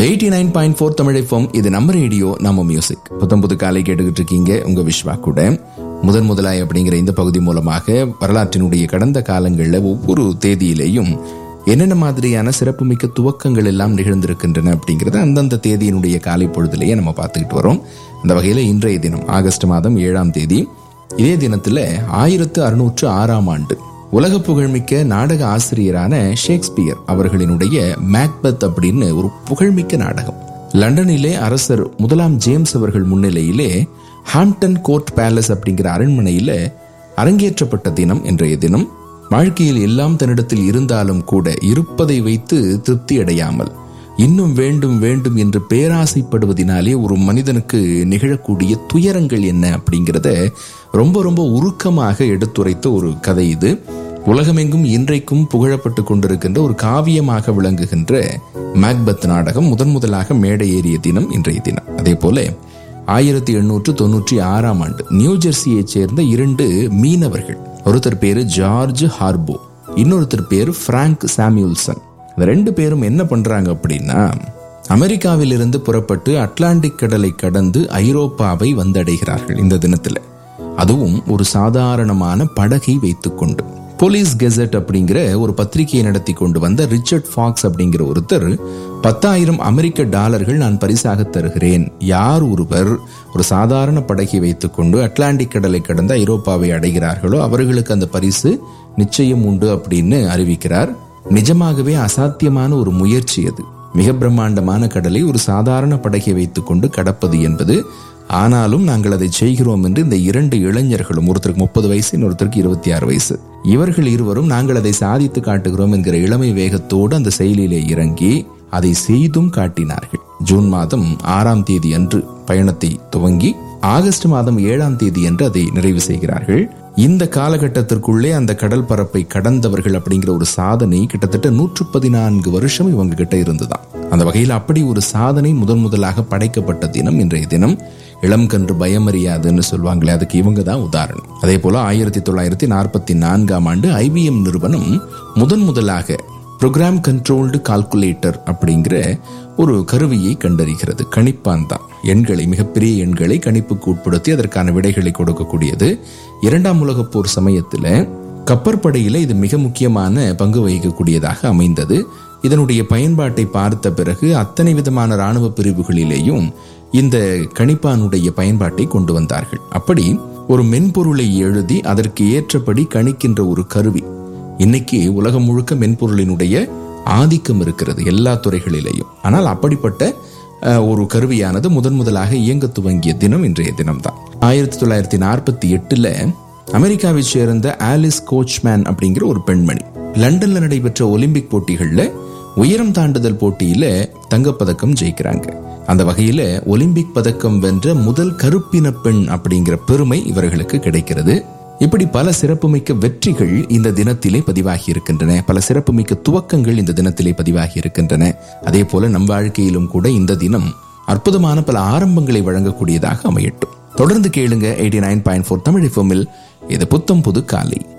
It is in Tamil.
எயிட்டி நைன் பாயிண்ட் ஃபோர் தமிழைப்போம் இது நம்ம ரேடியோ நம்ம மியூசிக் புத்தம் புது காலை கேட்டுக்கிட்டு இருக்கீங்க உங்க விஸ்வா கூட முதன் முதலாய் அப்படிங்கிற இந்த பகுதி மூலமாக வரலாற்றினுடைய கடந்த காலங்களில் ஒவ்வொரு தேதியிலேயும் என்னென்ன மாதிரியான சிறப்புமிக்க துவக்கங்கள் எல்லாம் நிகழ்ந்திருக்கின்றன அப்படிங்கறத அந்தந்த தேதியினுடைய காலை பொழுதுலேயே நம்ம பார்த்துக்கிட்டு வரோம் அந்த வகையில் இன்றைய தினம் ஆகஸ்ட் மாதம் ஏழாம் தேதி இதே தினத்துல ஆயிரத்து அறுநூற்று ஆறாம் ஆண்டு உலக புகழ்மிக்க நாடக ஆசிரியரான ஷேக்ஸ்பியர் அவர்களினுடைய மேக்பத் அப்படின்னு ஒரு புகழ்மிக்க நாடகம் லண்டனிலே அரசர் முதலாம் ஜேம்ஸ் அவர்கள் முன்னிலையிலே ஹாம்டன் கோர்ட் பேலஸ் அப்படிங்கிற அரண்மனையில அரங்கேற்றப்பட்ட தினம் இன்றைய தினம் வாழ்க்கையில் எல்லாம் தன்னிடத்தில் இருந்தாலும் கூட இருப்பதை வைத்து திருப்தி அடையாமல் இன்னும் வேண்டும் வேண்டும் என்று பேராசைப்படுவதினாலே ஒரு மனிதனுக்கு நிகழக்கூடிய துயரங்கள் என்ன அப்படிங்கிறத ரொம்ப ரொம்ப உருக்கமாக எடுத்துரைத்த ஒரு கதை இது உலகமெங்கும் இன்றைக்கும் புகழப்பட்டு கொண்டிருக்கின்ற ஒரு காவியமாக விளங்குகின்ற மேக்பத் நாடகம் முதன் முதலாக மேடை ஏறிய தினம் இன்றைய தினம் அதே போல ஆயிரத்தி எண்ணூற்று தொன்னூற்றி ஆறாம் ஆண்டு நியூ ஜெர்சியைச் சேர்ந்த இரண்டு மீனவர்கள் ஒருத்தர் பேரு ஜார்ஜ் ஹார்போ இன்னொருத்தர் பேரு பிராங்க் சாமியூல்சன் இந்த ரெண்டு பேரும் என்ன பண்றாங்க அப்படின்னா அமெரிக்காவிலிருந்து புறப்பட்டு அட்லாண்டிக் கடலை கடந்து ஐரோப்பாவை வந்தடைகிறார்கள் இந்த தினத்துல அதுவும் ஒரு சாதாரணமான படகை வைத்துக்கொண்டு போலீஸ் கெசட் அப்படிங்கிற ஒரு பத்திரிகையை நடத்தி கொண்டு வந்த ரிச்சர்ட் ஃபாக்ஸ் அப்படிங்கிற ஒருத்தர் பத்தாயிரம் அமெரிக்க டாலர்கள் நான் பரிசாக தருகிறேன் யார் ஒருவர் ஒரு சாதாரண படகை வைத்துக்கொண்டு அட்லாண்டிக் கடலை கடந்து ஐரோப்பாவை அடைகிறார்களோ அவர்களுக்கு அந்த பரிசு நிச்சயம் உண்டு அப்படின்னு அறிவிக்கிறார் நிஜமாகவே அசாத்தியமான ஒரு முயற்சி அது மிக பிரம்மாண்டமான கடலை ஒரு சாதாரண படகை வைத்துக்கொண்டு கடப்பது என்பது ஆனாலும் நாங்கள் அதை செய்கிறோம் என்று இந்த இரண்டு இளைஞர்களும் ஒருத்தருக்கு முப்பது வயசு இன்னொருத்தருக்கு இருபத்தி ஆறு வயசு இவர்கள் இருவரும் நாங்கள் அதை சாதித்து காட்டுகிறோம் என்கிற இளமை வேகத்தோடு அந்த செயலிலே இறங்கி அதை செய்தும் காட்டினார்கள் ஜூன் மாதம் ஆறாம் தேதி அன்று பயணத்தை துவங்கி ஆகஸ்ட் மாதம் ஏழாம் தேதி அன்று அதை நிறைவு செய்கிறார்கள் இந்த காலகட்டத்திற்குள்ளே அந்த கடல் பரப்பை கடந்தவர்கள் அப்படிங்கிற ஒரு சாதனை கிட்டத்தட்ட நூற்று பதினான்கு வருஷம் இவங்க கிட்ட இருந்துதான் அந்த வகையில் அப்படி ஒரு சாதனை முதன் முதலாக படைக்கப்பட்ட தினம் இன்றைய தினம் இளம் கன்று பயமறியாதுன்னு சொல்லுவாங்களே அதுக்கு இவங்க தான் உதாரணம் அதே போல ஆயிரத்தி தொள்ளாயிரத்தி நாற்பத்தி நான்காம் ஆண்டு ஐபிஎம் நிறுவனம் முதன் முதலாக ப்ரோக்ராம் கண்ட்ரோல்டு கால்குலேட்டர் அப்படிங்கிற ஒரு கருவியை கண்டறிகிறது கணிப்பான் தான் எண்களை மிகப்பெரிய எண்களை கணிப்புக்கு உட்படுத்தி அதற்கான விடைகளை கொடுக்கக்கூடியது இரண்டாம் உலகப் போர் சமயத்தில் கப்பற்படையில இது மிக முக்கியமான பங்கு வகிக்கக்கூடியதாக அமைந்தது இதனுடைய பயன்பாட்டை பார்த்த பிறகு அத்தனை விதமான இராணுவ பிரிவுகளிலேயும் இந்த கணிப்பானுடைய பயன்பாட்டை கொண்டு வந்தார்கள் அப்படி ஒரு மென்பொருளை எழுதி அதற்கு ஏற்றபடி கணிக்கின்ற ஒரு கருவி இன்னைக்கு உலகம் முழுக்க மென்பொருளினுடைய ஆதிக்கம் இருக்கிறது எல்லா துறைகளிலேயும் ஆனால் அப்படிப்பட்ட ஒரு கருவியானது முதன் முதலாக இயங்க துவங்கிய தினம் இன்றைய தினம்தான் ஆயிரத்தி தொள்ளாயிரத்தி நாற்பத்தி எட்டுல அமெரிக்காவை சேர்ந்த ஆலிஸ் கோச்மேன் அப்படிங்கிற ஒரு பெண்மணி லண்டன்ல நடைபெற்ற ஒலிம்பிக் போட்டிகள்ல உயரம் தாண்டுதல் போட்டியில தங்கப்பதக்கம் ஜெயிக்கிறாங்க அந்த வகையில ஒலிம்பிக் பதக்கம் வென்ற முதல் கருப்பின பெண் அப்படிங்கிற பெருமை இவர்களுக்கு கிடைக்கிறது இப்படி பல சிறப்புமிக்க வெற்றிகள் இந்த தினத்திலே பதிவாகி இருக்கின்றன பல சிறப்புமிக்க துவக்கங்கள் இந்த தினத்திலே பதிவாகி இருக்கின்றன அதே போல நம் வாழ்க்கையிலும் கூட இந்த தினம் அற்புதமான பல ஆரம்பங்களை வழங்கக்கூடியதாக அமையட்டும் தொடர்ந்து கேளுங்க eighty nine point four Tamil இது புத்தம் புது காலை